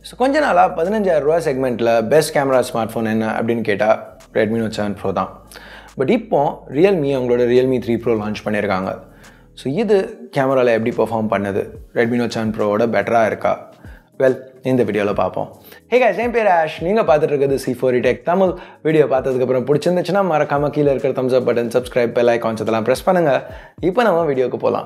so கொஞ்ச நாளாக பதினஞ்சாயிரம் ரூபா செக்மெண்ட்டில் பெஸ்ட் கேமரா ஸ்மார்ட் ஃபோன் என்ன அப்படின்னு கேட்டால் ரெட்மி நோட் செவன் ப்ரோ தான் பட் இப்போ ரியல்மி அவங்களோட ரியல்மி த்ரீ ப்ரோ லான்ச் பண்ணியிருக்காங்க ஸோ இது கேமராவில் எப்படி பெர்ஃபார்ம் பண்ணுது ரெட்மி நோட் செவன் ப்ரோவோட பெட்டராக இருக்கா வெல் இந்த வீடியோவில் பார்ப்போம் ஹே guys என் பேர் ஆஷ் நீங்கள் பார்த்துட்டு இருக்கிறது C four Tech Tamil video பார்த்ததுக்கப்புறம் பிடிச்சிருந்துச்சுன்னா மறக்காமல் கீழே இருக்கிற thumbs up button subscribe bell icons இதெல்லாம் ப்ரெஸ் பண்ணுங்கள் இப்போ நம்ம வீடியோக்கு போகலாம்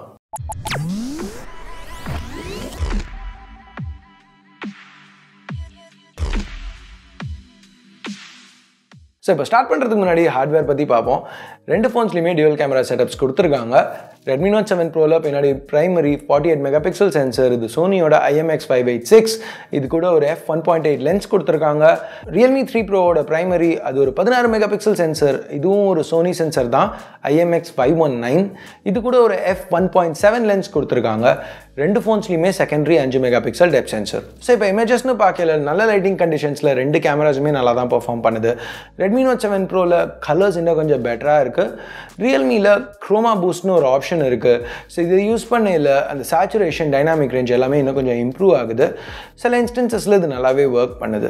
ஸோ இப்போ ஸ்டார்ட் பண்ணுறதுக்கு முன்னாடி ஹார்ட்வேர் பற்றி பார்ப்போம் ரெண்டு ஃபோன்ஸ்லையுமே டியூவல் கேமரா செட்டப்ஸ் கொடுத்துருக்காங்க ரெட்மி நோட் செவன் ப்ரோவில் பின்னாடி primary forty eight mega pixel sensor இது சோனியோட ஐஎம்எக்ஸ் ஃபைவ் எயிட் சிக்ஸ் இது கூட ஒரு F one point eight lens கொடுத்துருக்காங்க ரியல்மி த்ரீ ப்ரோவோட பிரைமரி அது ஒரு பதினாறு மெகா பிக்சல் சென்சர் இதுவும் ஒரு சோனி சென்சர் தான் ஐஎம்எக்ஸ் ஃபைவ் ஒன் நைன் இது கூட ஒரு F one point seven lens கொடுத்துருக்காங்க ரெண்டு ஃபோன்ஸ்லையுமே செகண்டரி அஞ்சு mega pixel Depp sensor so இப்போ இமேஜஸ்னு பார்க்கல நல்ல லைட்டிங் கண்டிஷன்ஸில் ரெண்டு கேமராஸுமே நல்லா தான் பெர்ஃபார்ம் பண்ணுது ரெட்மி நோட் செவன் ப்ரோவில் கலர்ஸ் இன்னும் கொஞ்சம் பெட்டராக இருக்குது ரியல்மியில் க்ரோமா பூஸ்ட்னு ஒரு ஆப்ஷன் இருக்குது ஸோ இதை யூஸ் பண்ணையில் அந்த சேச்சுரேஷன் டைனாமிக் ரேஞ்ச் எல்லாமே இன்னும் கொஞ்சம் இம்ப்ரூவ் ஆகுது சில இன்ஸ்டன்சஸில் இது நல்லாவே ஒர்க் பண்ணுது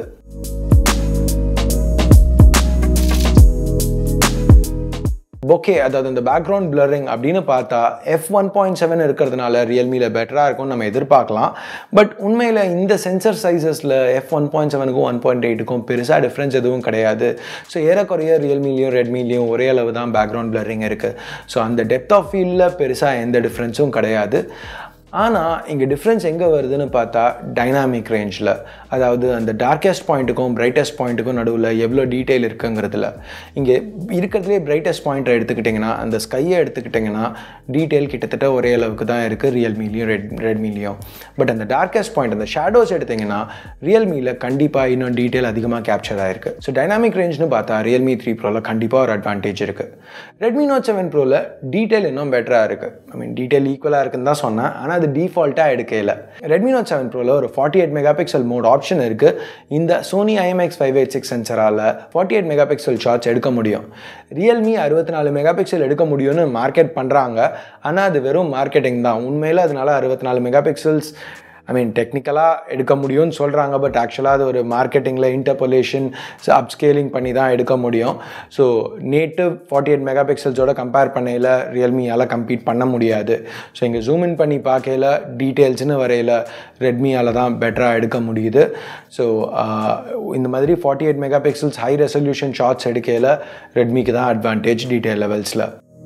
ஓகே அதாவது இந்த பேக்ரவுண்ட் பிளரிங் அப்படின்னு பார்த்தா எஃப் ஒன் பாயிண்ட் செவன் இருக்கிறதுனால ரியல்மியில் பெட்டராக இருக்கும்னு நம்ம எதிர்பார்க்கலாம் பட் உண்மையில் இந்த சென்சர் சைஸஸில் எஃப் ஒன் பாயிண்ட் செவனுக்கும் ஒன் பாயிண்ட் எயிட்டுக்கும் பெருசாக டிஃப்ரென்ஸ் எதுவும் கிடையாது ஸோ ஏறக்குறைய ரியல்மிலையும் ரெட்மிலையும் ஒரே அளவு தான் பேக்ரவுண்ட் பிளரிங் இருக்குது ஸோ அந்த டெப்த் ஆஃப் ஃபீல்டில் பெருசாக எந்த டிஃப்ரென்ஸும் கிடையாது ஆனால் இங்கே டிஃப்ரென்ஸ் எங்கே வருதுன்னு பார்த்தா டைனாமிக் ரேஞ்சில் அதாவது அந்த டார்க்கஸ்ட் பாயிண்ட்டுக்கும் பிரைட்டஸ்ட் பாயிண்ட்டுக்கும் நடுவில் எவ்வளோ டீட்டெயில் இருக்குங்கிறதுல இங்கே இருக்கிறதுலே பிரைட்டஸ்ட் பாயிண்ட்டை எடுத்துக்கிட்டிங்கன்னா அந்த ஸ்கையை எடுத்துக்கிட்டிங்கன்னா டீட்டெயில் கிட்டத்தட்ட ஒரே அளவுக்கு தான் இருக்குது ரியல்மிலையும் ரெட் ரெட்மிலையும் பட் அந்த டார்க்கஸ்ட் பாயிண்ட் அந்த ஷேடோஸ் எடுத்திங்கன்னா ரியல்மியில் கண்டிப்பாக இன்னும் டீட்டெயில் அதிகமாக கேப்சர் ஆயிருக்கு ஸோ டைனாமிக் ரேஞ்ச்னு பார்த்தா ரியல்மி த்ரீ ப்ரோவில் கண்டிப்பாக ஒரு அட்வான்டேஜ் இருக்குது ரெட்மி நோட் செவன் ப்ரோவில் டீட்டெயில் இன்னும் பெட்டராக இருக்குது ஐ மீன் டீட்டெயில் ஈக்குவலாக இருக்குன்னு தான் சொன்னேன் ஆனால் அது டிஃபால்ட்டாக எடுக்கல ரெட்மி நோட் செவன் ப்ரோவில் ஒரு forty eight mega pixel mode option இருக்குது இந்த Sony IMX five eight six சென்சரால் forty eight mega pixel shots எடுக்க முடியும் ரியல்மி அறுபத்தி நாலு மெகா பிக்சல் எடுக்க முடியும்னு மார்க்கெட் பண்ணுறாங்க ஆனால் அது வெறும் மார்க்கெட்டிங் தான் உண்மையில் அதனால அறுபத்தி நாலு மெகா பிக்சல்ஸ் ஐ மீன் டெக்னிக்கலாக எடுக்க முடியும்னு சொல்கிறாங்க பட் ஆக்சுவலாக அது ஒரு மார்க்கெட்டிங்கில் இன்டர்பொலேஷன் அப்ஸ்கேலிங் பண்ணி தான் எடுக்க முடியும் so native forty eight mega பிக்சல்ஸோட கம்பேர் பண்ணையில் ரியல்மியால் கம்பீட் பண்ண முடியாது ஸோ இங்கே ஜூம் இன் பண்ணி பார்க்கையில் டீட்டெயில்ஸ்னு வரையில் ரெட்மியால் தான் பெட்டராக எடுக்க முடியுது ஸோ இந்த மாதிரி forty eight mega pixels high resolution shots எடுக்கையில் ரெட்மிக்கு தான் அட்வான்டேஜ் டீட்டெயில் லெவல்ஸில்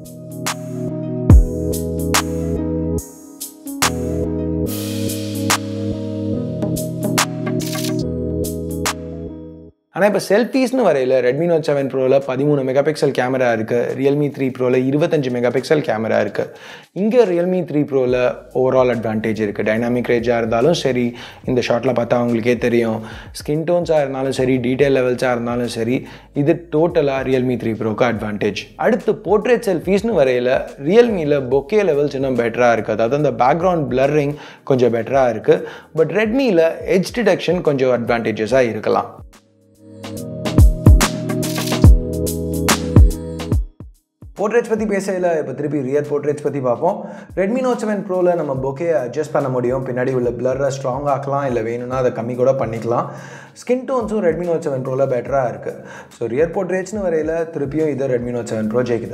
ஆனால் இப்போ செல்ஃபீஸ்னு வரையில் ரெட்மி நோட் செவன் ப்ரோவில் பதிமூணு மெகா பிக்சல் கேமரா இருக்குது ரியல்மி த்ரீ ப்ரோவில் இருபத்தஞ்சு மெகா பிக்சல் கேமரா இருக்குது இங்கே ரியல்மி த்ரீ ப்ரோவில் ஓவரால் அட்வான்டேஜ் இருக்குது டைனாமிக் ரேஞ்சாக இருந்தாலும் சரி இந்த ஷாட்டில் பார்த்தா அவங்களுக்கே தெரியும் ஸ்கின் டோன்ஸாக இருந்தாலும் சரி டீட்டெயில் லெவல்ஸாக இருந்தாலும் சரி இது டோட்டலாக ரியல்மி த்ரீ ப்ரோக்கு அட்வான்டேஜ் அடுத்து போர்ட்ரேட் செல்ஃபீஸ்னு வரையில் ரியல்மியில் பொக்கே லெவல்ஸ் இன்னும் பெட்டராக இருக்குது அதாவது அந்த பேக்ரவுண்ட் பிளரிங் கொஞ்சம் பெட்டராக இருக்குது பட் ரெட்மியில் எஜ் டிடெக்ஷன் கொஞ்சம் அட்வான்டேஜஸாக இருக்கலாம் போர்ட்ரேட்ஸ் பற்றி பேசல இப்போ திருப்பி ரியர் போர்ட்ரேட்ஸ் பற்றி பார்ப்போம் ரெட்மி நோட் செவன் ப்ரோவில் நம்ம பொக்கே அட்ஜஸ்ட் பண்ண முடியும் பின்னாடி உள்ள பிளரை ஸ்ட்ராங் ஆக்கலாம் இல்லை வேணும்னா அதை கம்மி கூட பண்ணிக்கலாம் ஸ்கின் டோன்ஸும் ரெட்மி நோட் செவன் ப்ரோவில் பெட்டராக இருக்குது ஸோ ரியர் போர்ட்ரேட்ஸ்னு வரையில் திருப்பியும் இதை ரெட்மி நோட் செவன் ப்ரோ ஜெயிக்குது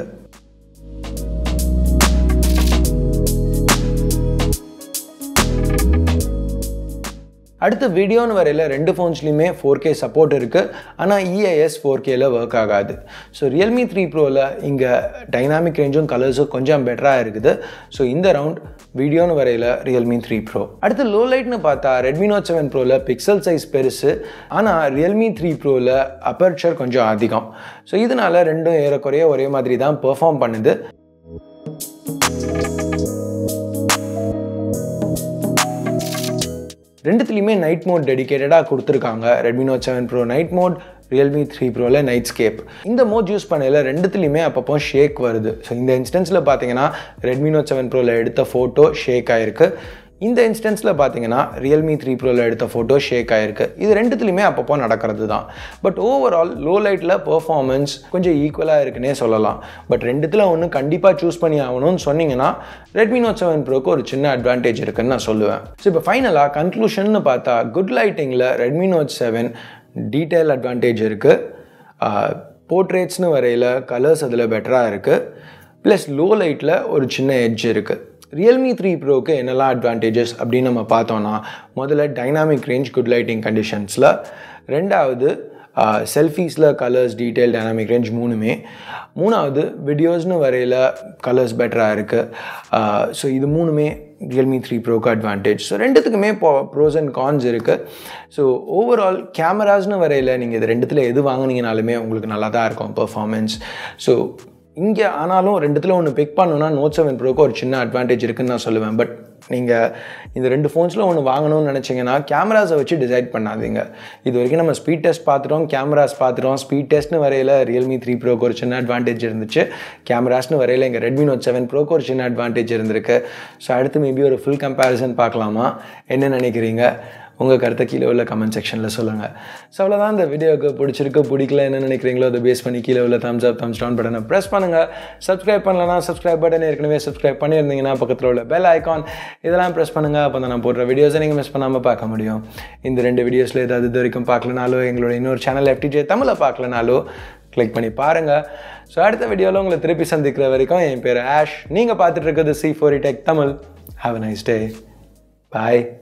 அடுத்து வீடியோன்னு வரையில் ரெண்டு ஃபோன்ஸ்லையுமே ஃபோர் கே சப்போர்ட் இருக்குது ஆனால் இஐஎஸ் ஃபோர் கேல ஒர்க் ஆகாது ஸோ ரியல்மி த்ரீ ப்ரோவில் இங்கே டைனாமிக் ரேஞ்சும் கலர்ஸும் கொஞ்சம் பெட்டராக இருக்குது ஸோ இந்த ரவுண்ட் வீடியோன்னு வரையில் ரியல்மி த்ரீ ப்ரோ அடுத்து லோ லைட்னு பார்த்தா ரெட்மி நோட் செவன் ப்ரோவில் பிக்சல் சைஸ் பெருசு ஆனால் ரியல்மி த்ரீ ப்ரோவில் அப்பர்ச்சர் கொஞ்சம் அதிகம் ஸோ இதனால் ரெண்டும் ஏறக்குறைய ஒரே மாதிரி தான் பெர்ஃபார்ம் பண்ணுது ரெண்டுத்துலேயுமே நைட் மோட் டெடிக்கேட்டடாக கொடுத்துருக்காங்க Redmi Note seven Pro night mode Realme three ப்ரோவில் நைட் ஸ்கேப் இந்த மோட் யூஸ் பண்ணையில் ரெண்டுத்துலேயுமே அப்பப்போ ஷேக் வருது ஸோ இந்த இன்ஸ்டன்ஸில் பார்த்தீங்கன்னா ரெட்மி நோட் செவன் ப்ரோவில் எடுத்த ஃபோட்டோ ஷேக் ஆகிருக்கு இந்த இன்ஸ்டன்ஸில் பார்த்தீங்கன்னா ரியல்மி த்ரீ ப்ரோவில் எடுத்த ஃபோட்டோ ஷேக் ஆகிருக்கு இது ரெண்டுத்துலையுமே அப்பப்போ நடக்கிறது தான் பட் ஓவரால் லோ லைட்டில் பெர்ஃபார்மன்ஸ் கொஞ்சம் ஈக்குவலாக இருக்குன்னே சொல்லலாம் பட் ரெண்டுத்தில் ஒன்று கண்டிப்பாக சூஸ் பண்ணி ஆகணும்னு சொன்னீங்கன்னா ரெட்மி நோட் செவன் ப்ரோக்கு ஒரு சின்ன அட்வான்டேஜ் இருக்குன்னு நான் சொல்லுவேன் ஸோ இப்போ ஃபைனலாக கன்க்ளூஷன் பார்த்தா குட் லைட்டிங்கில் Redmi Note seven detail advantage இருக்குது போர்ட்ரேட்ஸ்னு வரையில் கலர்ஸ் அதில் பெட்டராக இருக்குது ப்ளஸ் லோ லைட்டில் ஒரு சின்ன எட்ஜ் இருக்குது ரியல்மி த்ரீ ப்ரோக்கு என்னெல்லாம் அட்வான்டேஜஸ் அப்படின்னு நம்ம பார்த்தோன்னா முதல்ல டைனாமிக் ரேஞ்ச் குட் லைட்டிங் கண்டிஷன்ஸில் ரெண்டாவது செல்ஃபீஸில் கலர்ஸ் டீட்டெயில் டைனாமிக் ரேஞ்ச் மூணுமே மூணாவது வீடியோஸ்னு வரையில் கலர்ஸ் பெட்டராக இருக்குது ஸோ இது மூணுமே ரியல்மி த்ரீ ப்ரோக்கு அட்வான்டேஜ் ஸோ ரெண்டுத்துக்குமே இப்போ ப்ரோஸ் அண்ட் கான்ஸ் இருக்குது ஸோ ஓவரால் கேமராஸ்னு வரையில் நீங்கள் இது ரெண்டுத்தில் எது வாங்கினீங்கனாலுமே உங்களுக்கு நல்லா தான் இருக்கும் பர்ஃபார்மன்ஸ் ஸோ இங்கே ஆனாலும் ரெண்டுத்தில் ஒன்று பிக் பண்ணணும்னா நோட் செவன் ப்ரோக்கு ஒரு சின்ன அட்வான்டேஜ் இருக்குன்னு நான் சொல்லுவேன் பட் நீங்கள் இந்த ரெண்டு ஃபோன்ஸில் ஒன்று வாங்கணும்னு நினச்சிங்கன்னா கேமராஸை வச்சு டிசைட் பண்ணாதீங்க இது வரைக்கும் நம்ம ஸ்பீட் டெஸ்ட் பார்த்துட்டோம் கேமராஸ் பார்த்துட்டோம் ஸ்பீட் டெஸ்ட்னு வரையில் ரியல்மி த்ரீ ப்ரோக்கு ஒரு சின்ன அட்வான்டேஜ் இருந்துச்சு கேமராஸ்னு வரையில் எங்கள் ரெட்மி நோட் செவன் ப்ரோக்கு ஒரு சின்ன அட்வான்டேஜ் இருந்திருக்கு ஸோ அடுத்து மேபி ஒரு ஃபுல் கம்பேரிசன் பார்க்கலாமா என்ன நினைக்கிறீங்க உங்கள் கருத்தை கீழே உள்ள கமெண்ட் செக்ஷனில் சொல்லுங்கள் ஸோ அவ்வளோதான் இந்த வீடியோவுக்கு பிடிச்சிருக்கு பிடிக்கல என்ன நினைக்கிறீங்களோ அதை பேஸ் பண்ணி கீழே உள்ள தம்ஸ் அப் தம்ஸ் டவுன் பட்டனை ப்ரெஸ் பண்ணுங்கள் சப்ஸ்கிரைப் பண்ணலன்னா சப்ஸ்கிரைப் பட்டன் ஏற்கனவே சப்ஸ்கிரைப் பண்ணியிருந்தீங்கன்னா பக்கத்தில் உள்ள பெல் ஐக்கான் இதெல்லாம் ப்ரெஸ் பண்ணுங்கள் அப்போ தான் நான் போடுற வீடியோஸை நீங்கள் மிஸ் பண்ணாமல் பார்க்க முடியும் இந்த ரெண்டு வீடியோஸில் ஏதாவது இது வரைக்கும் பார்க்கலனாலோ எங்களோட இன்னொரு சேனல் எஃப்டிஜே தமிழை பார்க்கலனாலோ கிளிக் பண்ணி பாருங்கள் ஸோ அடுத்த வீடியோவில் உங்களை திருப்பி சந்திக்கிற வரைக்கும் என் பேர் ஆஷ் நீங்கள் பார்த்துட்டு இருக்கிறது C four Tech Tamil have a nice day bye